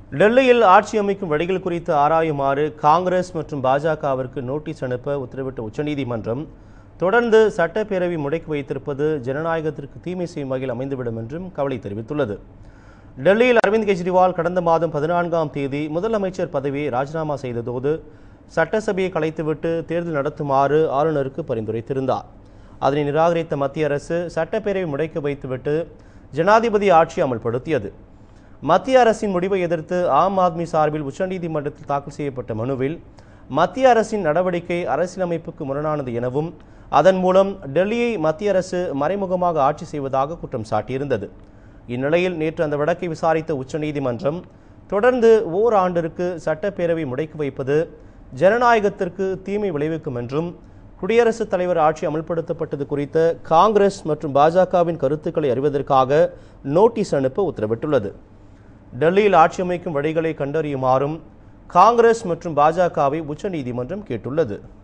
டெல்லியில் ஆட்சி அமைக்கும் வழிகள் குறித்து ஆராயுமாறு காங்கிரஸ் மற்றும் பாஜகவிற்கு நோட்டீஸ் அனுப்ப உத்தரவிட்ட உச்சநீதிமன்றம் தொடர்ந்து சட்டப்பேரவை முடக்கி வைத்திருப்பது ஜனநாயகத்திற்கு தீமை செய்யும் வகையில் அமைந்துவிடும் என்றும் கவலை தெரிவித்துள்ளது டெல்லியில் அரவிந்த் கெஜ்ரிவால் கடந்த மாதம் பதினான்காம் தேதி முதலமைச்சர் பதவியை ராஜினாமா செய்ததோடு சட்டசபையை கலைத்துவிட்டு தேர்தல் நடத்துமாறு ஆளுநருக்கு பரிந்துரைத்திருந்தார் அதனை நிராகரித்த மத்திய அரசு சட்டப்பேரவை முடக்கி வைத்துவிட்டு ஜனாதிபதி ஆட்சி அமல்படுத்தியது மத்திய அரசின் முடிவை எதிர்த்து ஆம் ஆத்மி சார்பில் உச்சநீதிமன்றத்தில் தாக்கல் செய்யப்பட்ட மனுவில் மத்திய அரசின் நடவடிக்கை அரசியலமைப்புக்கு முரணானது எனவும் அதன் மூலம் டெல்லியை மத்திய அரசு மறைமுகமாக ஆட்சி செய்வதாக குற்றம் சாட்டியிருந்தது இந்நிலையில் நேற்று அந்த வழக்கை விசாரித்த உச்சநீதிமன்றம் தொடர்ந்து ஓராண்டிற்கு சட்டப்பேரவை முடக்கி வைப்பது ஜனநாயகத்திற்கு தீமை விளைவிக்கும் என்றும் குடியரசுத் தலைவர் ஆட்சி அமல்படுத்தப்பட்டது குறித்த காங்கிரஸ் மற்றும் பாஜகவின் கருத்துக்களை அறிவதற்காக நோட்டீஸ் அனுப்ப உத்தரவிட்டுள்ளது டெல்லியில் ஆட்சி அமைக்கும் வழிகளை கண்டறியுமாறும் காங்கிரஸ் மற்றும் பாஜகவை உச்சநீதிமன்றம் கேட்டுள்ளது